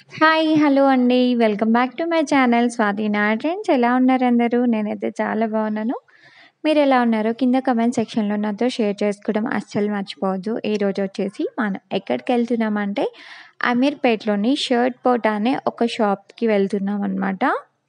Hi! Hello అండి. Welcome back to my channel Swathi నా trends. ఎలా ఉన్నారు అందరూ? నేనైతే చాలా బాగున్నాను. మీరెలా ఉన్నారో కింద కామెంట్ సెక్షన్‌లో నాతో షేర్ చేసుకోవడం అస్సలు మర్చిపోవద్దు. ఈరోజు వచ్చేసి మనం ఎక్కడికెళ్తున్నామంటే అమీర్‌పేట్‌లోని షర్ట్ పోట్ అనే ఒక షాప్‌కి వెళ్తున్నామనమాట.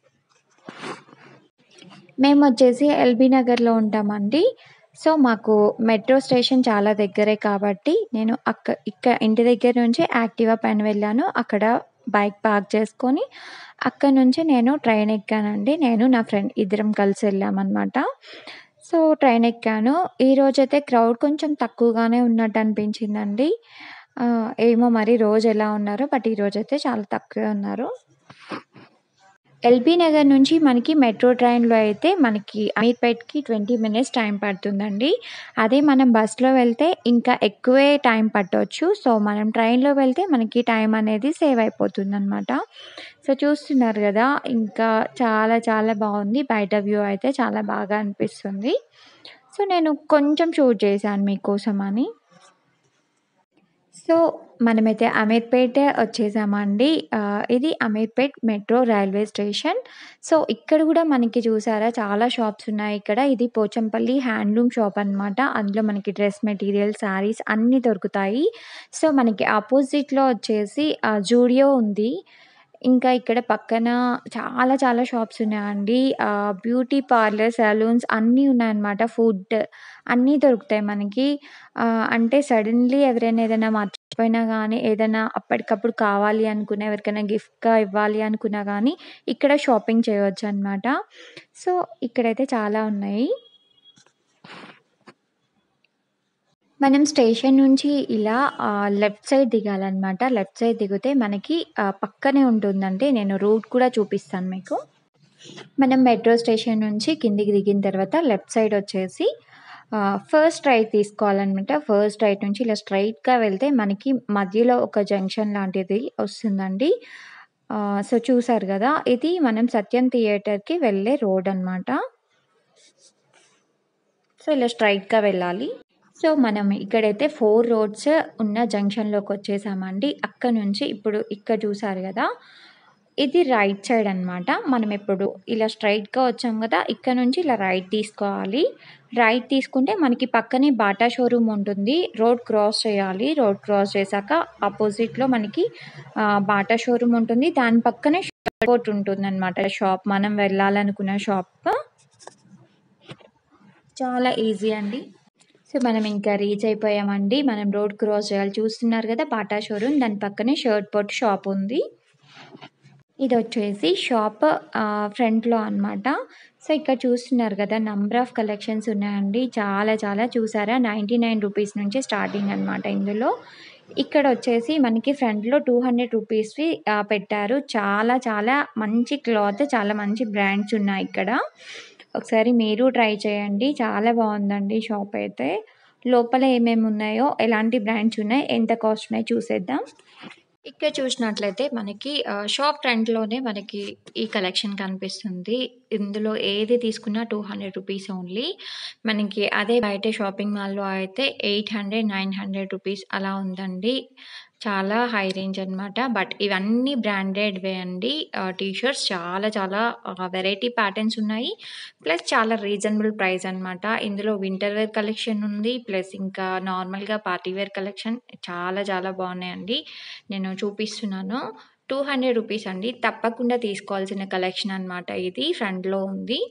మేమొచ్చేసి ఎల్బీ నగర్‌లో ఉంటామండి. సో, మాకు మెట్రో స్టేషన్ చాలా దగ్గరే కాబట్టి నేను అక్క ఇక్క ఇంటి దగ్గర నుంచి యాక్టివా పైన వెళ్ళాను. అక్కడ బైక్ పార్క్ చేసుకొని అక్కడి నుంచి నేను ట్రైన్ ఎక్కానండి. నేను నా ఫ్రెండ్ ఇద్దరం కలిసి వెళ్ళామనమాట. సో, ట్రైన్ ఎక్కాను. ఈరోజైతే క్రౌడ్ కొంచెం తక్కువగానే ఉన్నట్టు అనిపించిందండి. ఆహ్, ఏమో మరి రోజు ఎలా ఉన్నారో బట్ ఈరోజైతే చాలా తక్కువే ఉన్నారు. ఎల్బీ నగర్ నుంచి మనకి మెట్రో ట్రైన్‌లో అయితే మనకి అమీర్‌పేట్‌కి 20 మినిట్స్ టైం పడుతుందండి. అదే మనం బస్‌లో వెళ్తే ఇంకా ఎక్కువే టైం పట్టొచ్చు. సో, మనం ట్రైన్‌లో వెళ్తే మనకి టైం అనేది సేవ్ అయిపోతుందనమాట. సో, చూస్తున్నారు గదా! ఇంకా చాలా చాలా బాగుంది. బయట వ్యూ అయితే చాలా బాగా అనిపిస్తుంది. సో, నేను కొంచెం షూట్ చేశాను మీకోసమని. సో, మనమైతే అమీర్‌పేట్ వచ్చేసామండి. ఆహ్, ఇది Ameerpet metro railway station. So, ఇక్కడ గూడా మనకి చూసారా చాలా షాప్స్ ఉన్నాయి ఇక్కడ. ఇది పోచంపల్లి హ్యాండ్లూమ్ షాప్ అనమాట. అందులో మనకి డ్రెస్ మెటీరియల్, శారీస్ అన్నీ దొరుకుతాయి. సో, మనకి అపోజిట్‌లో వచ్చేసి ఆహ్, జూడియో ఉంది. ఇంకా ఇక్కడ పక్కన చాలా చాలా షాప్స్ ఉన్నాయండి. ఆహ్, బ్యూటీ పార్లర్, సలూన్స్ అన్నీ ఉన్నాయన్నమాట. ఫుడ్ అన్నీ దొరుకుతాయి మనకి. ఆహ్, అంటే సడెన్‌లీ ఎవరైనా ఏదైనా మర్చిపోయినా గానీ, ఏదైనా అప్పటికప్పుడు కావాలి అనుకున్న ఎవరికైనా గిఫ్ట్‌గా ఇవ్వాలి అనుకున్నా గానీ, ఇక్కడ షాపింగ్ చేయొచ్చనమాట. సో, ఇక్కడైతే చాలా ఉన్నాయి. మనం స్టేషన్ నుంచి ఇలా ఆహ్, లెఫ్ట్ సైడ్ దిగాలనమాట. లెఫ్ట్ సైడ్ దిగితే మనకి ఆహ్, పక్కనే ఉంటుందండి. నేను రూట్ కూడా చూపిస్తాను మీకు. మనం మెట్రో స్టేషన్ నుంచి కిందికి దిగిన తర్వాత లెఫ్ట్ సైడ్ వచ్చేసి ఆహ్, ఫస్ట్ రైట్ తీసుకోవాలనమాట. ఫస్ట్ రైట్ నుంచి ఇలా స్ట్రెయిట్‌గా వెళ్తే మనకి మధ్యలో ఒక జంక్షన్ లాంటిది వస్తుందండి. ఆహ్, సో, చూసారు గదా! ఇది మనం సత్యం థియేటర్‌కి వెళ్ళే రోడ్ అనమాట. సో, ఇలా స్ట్రెయిట్‌గా వెళ్ళాలి. సో, మనం ఇక్కడైతే 4 రోడ్స్ ఉన్న జంక్షన్‌లోకొచ్చేసామండి. అక్కడి నుంచి ఇప్పుడు ఇక్కడ చూసారు గదా! ఇది రైట్ సైడ్ అనమాట. మనం ఇప్పుడు ఇలా స్ట్రెయిట్‌గా వచ్చాం గదా! ఇక్కడ నుంచి ఇలా రైట్ తీసుకోవాలి. రైట్ తీసుకుంటే మనకి పక్కనే బాటా షోరూమ్ ఉంటుంది. రోడ్ క్రాస్ చేయాలి. రోడ్ క్రాస్ చేశాక అపోజిట్‌లో మనకి ఆహ్, బాటా షోరూమ్ ఉంటుంది. దాని పక్కనే షర్ట్ పోట్ ఉంటుందనమాట షాప్. మనం వెళ్ళాలనుకున్న షాప్. చాలా ఈజీ అండి. సో, మనం ఇంకా రీచ్ అయిపోయామండి. మనం రోడ్ క్రాస్ చేయాలి. చూస్తున్నారు గదా! బాటా షోరూమ్ దాని పక్కనే షర్ట్ పోట్ షాప్ ఉంది. ఇదొచ్చేసి షాప్ ఆహ్, ఫ్రంట్‌లో అనమాట. సో, ఇక్కడ చూస్తున్నారు గదా! నంబర్ ఆఫ్ కలెక్షన్స్ ఉన్నాయండి. చాలా చాలా చూసారా? రూ. 99 నుంచే స్టార్టింగ్ అనమాట ఇందులో. ఇక్కడొచ్చేసి మనకి ఫ్రంట్‌లో 200 రూపీస్‌వి ఆహ్, పెట్టారు. చాలా చాలా మంచి క్లాత్, చాలా మంచి బ్రాండ్స్ ఉన్నాయి ఇక్కడ. ఒకసారి మీరు ట్రై చేయండి. చాలా బాగుందండి షాప్ అయితే. లోపల ఏమేమి ఉన్నాయో, ఎలాంటి బ్రాండ్స్ ఉన్నాయి, ఎంత కాస్ట్ ఉన్నాయో చూసేద్దాం. ఇక్కడ చూసినట్లయితే మనకి ఆహ్, షాప్ ఫ్రంట్‌లోనే మనకి ఈ కలెక్షన్ కనిపిస్తుంది. ఇందులో ఏది తీసుకున్నా 200 రూపీస్ ఓన్లీ. మనకి అదే బయట షాపింగ్ మాల్‌లో అయితే 800, 900 రూపీస్ అలా ఉందండి. చాలా హై రేంజ్ అనమాట. బట్ ఇవన్నీ బ్రాండెడ్‌వే అండి. ఆహ్, టీ షర్ట్స్ చాలా చాలా ఆహ్, వెరైటీ ప్యాటర్న్స్ ఉన్నాయి. ప్లస్ చాలా రీజనబుల్ ప్రైస్ అనమాట. ఇందులో వింటర్ వేర్ కలెక్షన్ ఉంది. ప్లస్ ఇంకా నార్మల్‌గా పార్టీ వేర్ కలెక్షన్ చాలా చాలా బాగున్నాయండి. నేను చూపిస్తున్నాను. 200 రూపీస్ అండి. తప్పకుండా తీసుకోవాల్సిన కలెక్షన్ అనమాట ఇది. ఫ్రంట్‌లో ఉంది.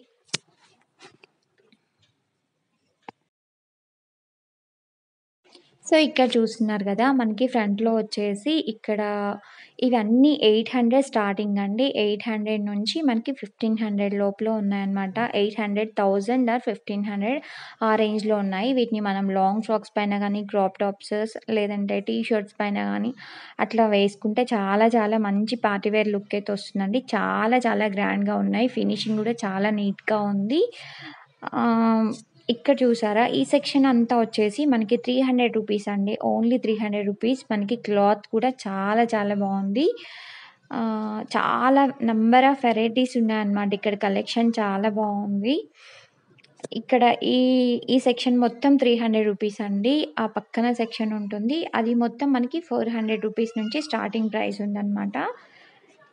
సో, ఇక్కడ చూస్తున్నారు గదా! మనకి ఫ్రంట్‌లో వచ్చేసి ఇక్కడ ఇవన్నీ 800 స్టార్టింగ్ అండి. 800 నుంచి మనకి 1500 లోపల ఉన్నాయన్నమాట. 800, 1000 ఆర్ 1500 ఆ రేంజ్‌లో ఉన్నాయి. వీటిని మనం లాంగ్ ఫ్రాక్స్ పైన గానీ, క్రాప్ టాప్స్ లేదంటే టీ షర్ట్స్ పైన గానీ అట్లా వేసుకుంటే చాలా చాలా మంచి పార్టీ వేర్ లుక్ అయితే వస్తుందండి. చాలా చాలా గ్రాండ్‌గా ఉన్నాయి. ఫినిషింగ్ గూడా చాలా నీట్‌గా ఉంది. ఆహ్, ఇక్కడ చూసారా? ఈ సెక్షన్ అంతా వచ్చేసి మనకి 300 రూపీస్ అండి. Only 300 rupees. మనకి క్లాత్ కూడా చాలా చాలా బాగుంది. ఆహ్, చాలా నంబర్ ఆఫ్ వెరైటీస్ ఉన్నాయన్నమాట. ఇక్కడ కలెక్షన్ చాలా బాగుంది. ఇక్కడ ఈ ఈ సెక్షన్ మొత్తం 300 రూపీస్ అండి. ఆ పక్కన సెక్షన్ ఉంటుంది. అది మొత్తం మనకి 400 రూపీస్ నుంచి స్టార్టింగ్ ప్రైస్ ఉందన్నమాట.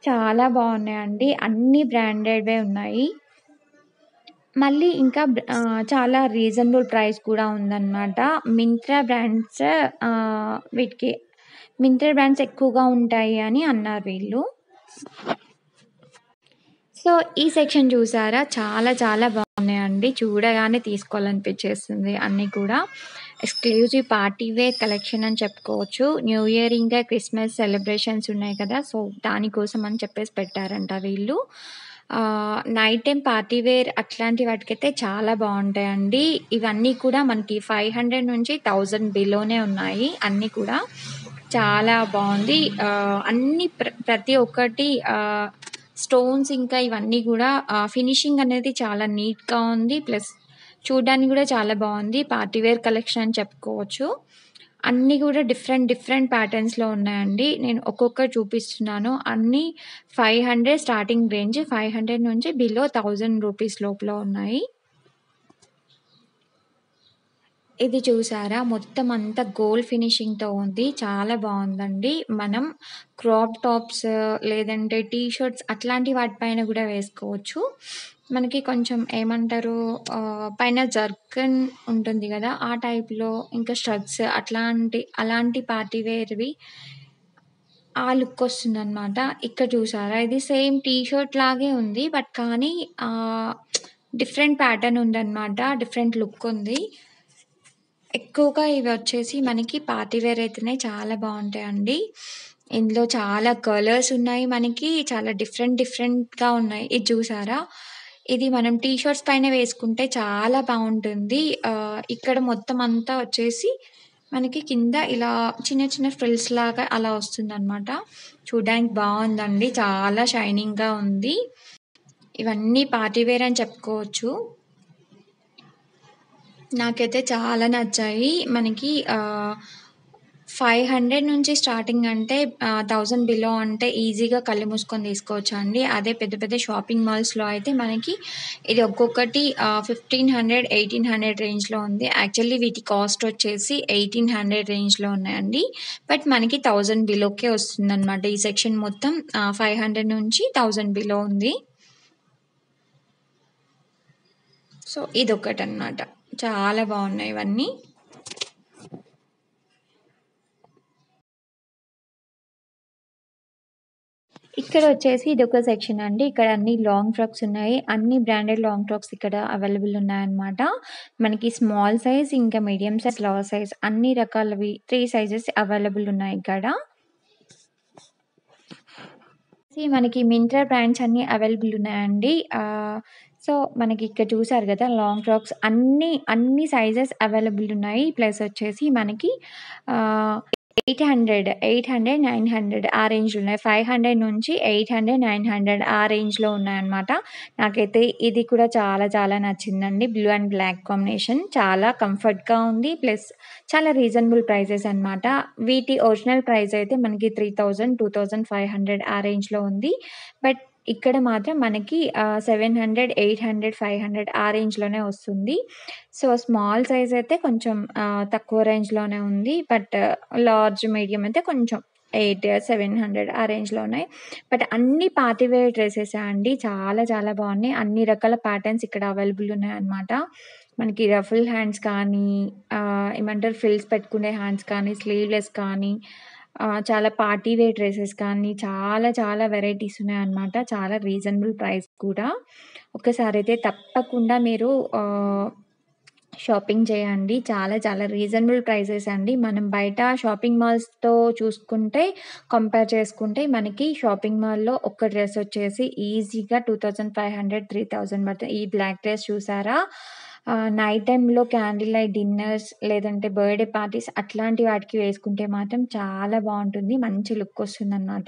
చాలా బాగున్నాయండి అన్ని బ్రాండెడ్వే ఉన్నాయి మళ్ళీ ఇంకా బ్ర- ఆ, చాలా రీజనబుల్ ప్రైస్ కూడా ఉందన్నమాట మింత్రా బ్రాండ్స్ ఆ, వీటికి మింత్రా బ్రాండ్స్ ఎక్కువగా ఉంటాయి అని అన్నారు వీళ్ళు సో ఈ సెక్షన్ చూసారా చాలా చాలా బాగున్నాయండి చూడగానే తీసుకోవాలనిపించేస్తుంది అన్నీ కూడా ఎక్స్క్లూజివ్ పార్టీ వేర్ కలెక్షన్ అని చెప్పుకోవచ్చు న్యూ ఇయర్ ఇంకా క్రిస్మస్ సెలబ్రేషన్స్ ఉన్నాయి కదా సో దానికోసం అని చెప్పేసి పెట్టారంట వీళ్ళు నైట్ టైం పార్టీ వేర్ అట్లాంటి వాటికైతే చాలా బాగుంటాయండి ఇవన్నీ కూడా మనకి ఫైవ్ హండ్రెడ్ నుంచి థౌజండ్ బిలోనే ఉన్నాయి అన్నీ కూడా చాలా బాగుంది ఆ, అన్ని ప్ర ప్రతి ఒక్కటి స్టోన్స్ ఇంకా ఇవన్నీ కూడా ఫినిషింగ్ అనేది చాలా నీట్గా ఉంది ప్లస్ చూడడానికి కూడా చాలా బాగుంది పార్టీ వేర్ కలెక్షన్ అని చెప్పుకోవచ్చు అన్నీ కూడా డిఫరెంట్ డిఫరెంట్ ప్యాటర్న్స్లో ఉన్నాయండి నేను ఒక్కొక్కటి చూపిస్తున్నాను అన్నీ five hundred starting range five hundred నుంచి బిలో థౌజండ్ రూపీస్ లోపల ఉన్నాయి ఇది చూసారా మొత్తం అంతా గోల్డ్ ఫినిషింగ్తో ఉంది చాలా బాగుందండి మనం క్రాప్ టాప్స్ లేదంటే టీ షర్ట్స్ అట్లాంటి వాటిపైన కూడా వేసుకోవచ్చు మనకి కొంచెం ఏమంటారు ఆ, పైన జర్కన్ ఉంటుంది కదా ఆ టైప్లో ఇంకా స్ట్రగ్స్ అట్లాంటి అలాంటి పార్టీ వేర్వి ఆ లుక్ వస్తుంది అనమాట ఇక్కడ చూసారా ఇది సేమ్ టీ షర్ట్ లాగే ఉంది బట్ కానీ డిఫరెంట్ ప్యాటర్న్ ఉందన్నమాట డిఫరెంట్ లుక్ ఉంది ఎక్కువగా ఇవి వచ్చేసి మనకి పార్టీ వేర్ అయితేనే చాలా బాగుంటాయండి ఇందులో చాలా కలర్స్ ఉన్నాయి మనకి చాలా డిఫరెంట్ డిఫరెంట్గా ఉన్నాయి ఇది చూసారా ఇది మనం టీ షర్ట్స్ పైన వేసుకుంటే చాలా బాగుంటుంది ఆ, ఇక్కడ మొత్తం అంతా వచ్చేసి మనకి కింద ఇలా చిన్న చిన్న ఫ్రిల్స్ లాగా అలా వస్తుంది అనమాట చూడడానికి బాగుందండి చాలా షైనింగ్గా ఉంది ఇవన్నీ పార్టీ వేర్ అని చెప్పుకోవచ్చు నాకైతే చాలా నచ్చాయి మనకి ఫైవ్ హండ్రెడ్ నుంచి స్టార్టింగ్ అంటే థౌజండ్ బిలో అంటే ఈజీగా కళ్ళు మూసుకొని తీసుకోవచ్చు అండి అదే పెద్ద పెద్ద షాపింగ్ మాల్స్లో అయితే మనకి ఇది ఒక్కొక్కటి ఫిఫ్టీన్ హండ్రెడ్ ఎయిటీన్ హండ్రెడ్ రేంజ్లో ఉంది యాక్చువల్లీ వీటి కాస్ట్ వచ్చేసి ఎయిటీన్ హండ్రెడ్ రేంజ్లో ఉన్నాయండి బట్ మనకి థౌజండ్ బిలోకే వస్తుందన్నమాట ఈ సెక్షన్ మొత్తం ఫైవ్ హండ్రెడ్ నుంచి థౌజండ్ బిలో ఉంది సో ఇదొకటి అన్నమాట చాలా బాగున్నాయి ఇవన్నీ ఇక్కడ వచ్చేసి ఇది ఒక సెక్షన్ అండి ఇక్కడ అన్ని లాంగ్ ఫ్రాక్స్ ఉన్నాయి అన్ని బ్రాండెడ్ లాంగ్ ఫ్రాక్స్ ఇక్కడ అవైలబుల్ ఉన్నాయన్నమాట మనకి స్మాల్ సైజ్ ఇంకా మీడియం సైజ్ లార్జ్ సైజ్ అన్ని రకాలవి త్రీ సైజెస్ అవైలబుల్ ఉన్నాయి ఇక్కడ See, మనకి మింత్రా బ్రాండ్స్ అన్ని అవైలబుల్ ఉన్నాయండి ఆ, సో మనకి ఇక్కడ చూసారు కదా లాంగ్ ఫ్రాక్స్ అన్ని అన్ని సైజెస్ అవైలబుల్ ఉన్నాయి ప్లస్ వచ్చేసి మనకి eight hundred eight hundred nine hundred ఆ రేంజ్లో ఉన్నాయి ఫైవ్ హండ్రెడ్ నుంచి ఎయిట్ హండ్రెడ్ నైన్ హండ్రెడ్ ఆ రేంజ్లో ఉన్నాయన్నమాట నాకైతే ఇది కూడా చాలా చాలా నచ్చిందండి బ్లూ అండ్ బ్లాక్ కాంబినేషన్ చాలా కంఫర్ట్గా ఉంది ప్లస్ చాలా రీజనబుల్ ప్రైజెస్ అన్నమాట వీటి ఒరిజినల్ ప్రైస్ అయితే మనకి three thousand two thousand five hundred ఆ రేంజ్లో ఉంది బట్ ఇక్కడ మాత్రం మనకి seven hundred eight hundred five hundred ఆ రేంజ్లోనే వస్తుంది సో స్మాల్ సైజ్ అయితే కొంచెం ఆ, తక్కువ రేంజ్లోనే ఉంది బట్ లార్జ్ మీడియం అయితే కొంచెం ఎయిట్ సెవెన్ హండ్రెడ్ ఆ రేంజ్లో ఉన్నాయి బట్ అన్ని పార్టీ వేర్ డ్రెస్సెస్ అండి చాలా చాలా బాగున్నాయి అన్ని రకాల ప్యాటర్న్స్ ఇక్కడ అవైలబుల్ ఉన్నాయి అన్నమాట మనకి రఫుల్ హ్యాండ్స్ కానీ ఆ, ఏమంటారు ఫిల్స్ పెట్టుకునే హ్యాండ్స్ కానీ స్లీవ్లెస్ కానీ ఆ, చాలా పార్టీ వేర్ డ్రెస్సెస్ కానీ చాలా చాలా వెరైటీస్ ఉన్నాయన్నమాట చాలా రీజనబుల్ ప్రైస్ కూడా ఒకసారి అయితే తప్పకుండా మీరు ఆ, షాపింగ్ చేయండి చాలా చాలా రీజనబుల్ ప్రైసెస్ అండి మనం బయట షాపింగ్ మాల్స్తో చూసుకుంటే కంపేర్ చేసుకుంటే మనకి షాపింగ్ మాల్లో ఒక డ్రెస్ వచ్చేసి ఈజీగా two thousand five hundred three thousand పడుతుంది ఈ బ్లాక్ డ్రెస్ చూసారా నైట్ టైంలో క్యాండిల్ లైట్ డిన్నర్స్ లేదంటే బర్త్డే పార్టీస్ అట్లాంటి వాటికి వేసుకుంటే మాత్రం చాలా బాగుంటుంది మంచి లుక్ వస్తుంది అనమాట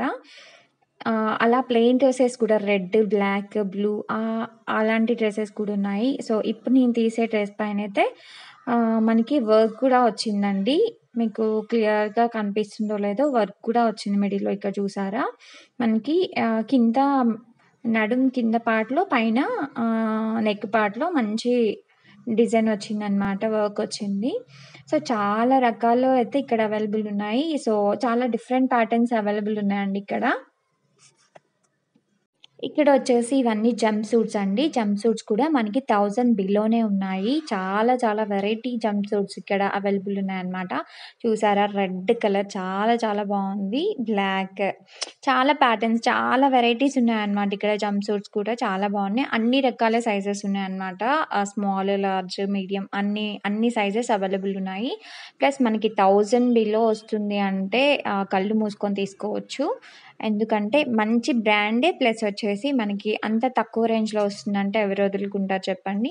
అలా ప్లెయిన్ డ్రెస్సెస్ కూడా రెడ్ బ్లాక్ బ్లూ అలాంటి డ్రెస్సెస్ కూడా ఉన్నాయి సో ఇప్పుడు నేను తీసే డ్రెస్ పైన అయితే ఆ, మనకి వర్క్ కూడా వచ్చిందండి మీకు క్లియర్గా కనిపిస్తుందో లేదో వర్క్ కూడా వచ్చింది మిడిల్లో ఇక్కడ చూసారా మనకి ఆ, కింద నడుం కింద పార్ట్లో పైన నెక్ పార్ట్లో మంచి డిజైన్ వచ్చిందనమాట వర్క్ వచ్చింది సో చాలా రకాలు అయితే ఇక్కడ అవైలబుల్ ఉన్నాయి సో చాలా డిఫరెంట్ ప్యాటర్న్స్ అవైలబుల్ ఉన్నాయండి ఇక్కడ ఇక్కడ వచ్చేసి ఇవన్నీ జంప్ సూట్స్ అండి. జంప్ సూట్స్ కూడా మనకి 1000 బిలోనే ఉన్నాయి. చాలా చాలా వెరైటీ జంప్ సూట్స్ ఇక్కడ అవైలబుల్ ఉన్నాయన్నమాట. చూసారా రెడ్ కలర్ చాలా చాలా బావుంది. బ్లాక్ చాలా ప్యాటర్న్స్ చాలా వెరైటీస్ ఉన్నాయన్నమాట. ఇక్కడ జంప్ సూట్స్ కూడా చాలా బావున్నాయి. అన్ని రకాల సైజెస్ ఉన్నాయన్నమాట. ఆహ్, స్మాల్, లార్జ్, మీడియం అన్ని అన్ని సైజెస్ అవైలబుల్ ఉన్నాయి. ప్లస్ మనకి 1000 బిలో వస్తుంది అంటే ఆహ్, కళ్ళు మూసుకొని తీసుకోవచ్చు. ఎందుకంటే మంచి బ్రాండే ప్లస్ వచ్చేసి మనకి అంత తక్కువ రేంజ్‌లో వస్తుందంటే ఎవరు వదులుకుంటారు చెప్పండి.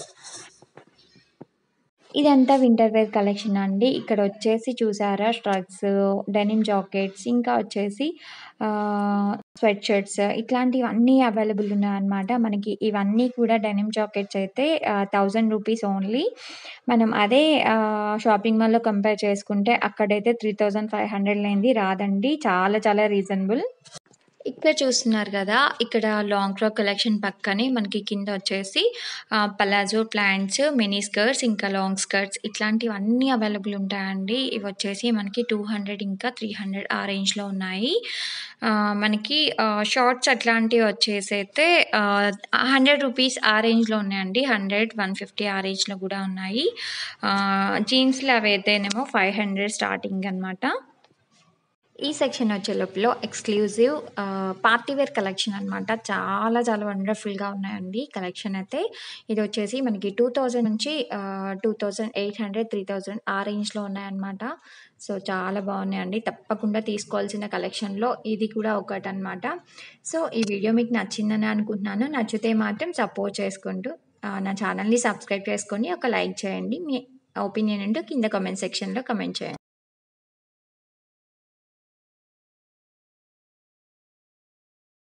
ఇదంతా వింటర్ వేర్ కలెక్షన్ అండి. ఇక్కడ వచ్చేసి చూసారా స్ట్రగ్స్, డెనిమ్ జాకెట్స్ ఇంకా వచ్చేసి ఆహ్, స్వెట్ షర్ట్స్ ఇట్లాంటివన్నీ అవైలబుల్ ఉన్నాయన్నమాట. మనకి ఇవన్నీ కూడా డెనిమ్ జాకెట్స్ అయితే ఆహ్, 1000 రూపీస్ ఓన్లీ. మనం అదే ఆహ్, షాపింగ్ మాల్‌లో కంపేర్ చేసుకుంటే అక్కడైతే 3500 లేనిది రాదండి. చాలా చాలా రీజనబుల్. ఇక్కడ చూస్తున్నారు గదా! ఇక్కడ లాంగ్ ఫ్రాక్ కలెక్షన్ పక్కనే మనకి కింద వచ్చేసి ఆహ్, పలాజో ప్యాంట్స్, మినీ స్కర్ట్స్ ఇంకా లాంగ్ స్కర్ట్స్ ఇట్లాంటివన్నీ అవైలబుల్ ఉంటాయండి. ఇవొచ్చేసి మనకి 200 ఇంకా 300 ఆ రేంజ్‌లో ఉన్నాయి. ఆహ్, మనకి ఆహ్, షార్ట్స్ అట్లాంటివి వచ్చేసైతే ఆహ్, 100 రూపీస్ ఆ రేంజ్‌లో ఉన్నాయండి. 100, 150 ఆ రేంజ్‌లో గూడా ఉన్నాయి. ఆహ్, జీన్స్‌లు అవైతేనేమో 500 స్టార్టింగ్ అనమాట. ఈ సెక్షన్ వచ్చే లోపల ఎక్స్‌క్లూజివ్ ఆహ్, పార్టీ వేర్ కలెక్షన్ అనమాట. చాలా చాలా వండర్‌ఫుల్‌గా ఉన్నాయండి కలెక్షన్ అయితే. ఇదొచ్చేసి మనకి 2000 నుంచి ఆహ్, 2800, 3000 ఆ రేంజ్‌లో ఉన్నాయన్నమాట. సో, చాలా బావున్నాయండి. తప్పకుండా తీసుకోవాల్సిన కలెక్షన్‌లో ఇది కూడా ఒకటనమాట. సో, ఈ వీడియో మీకు నచ్చిందని అనుకుంటున్నాను. నచ్చితే మాత్రం సపోర్ట్ చేసుకుంటూ ఆహ్, నా ఛానెల్‌ని సబ్స్క్రైబ్ చేసుకొని ఒక లైక్ చేయండి. మీ ఒపీనియన్ ఏంటో కింద కామెంట్ సెక్షన్‌లో కామెంట్ చేయండి.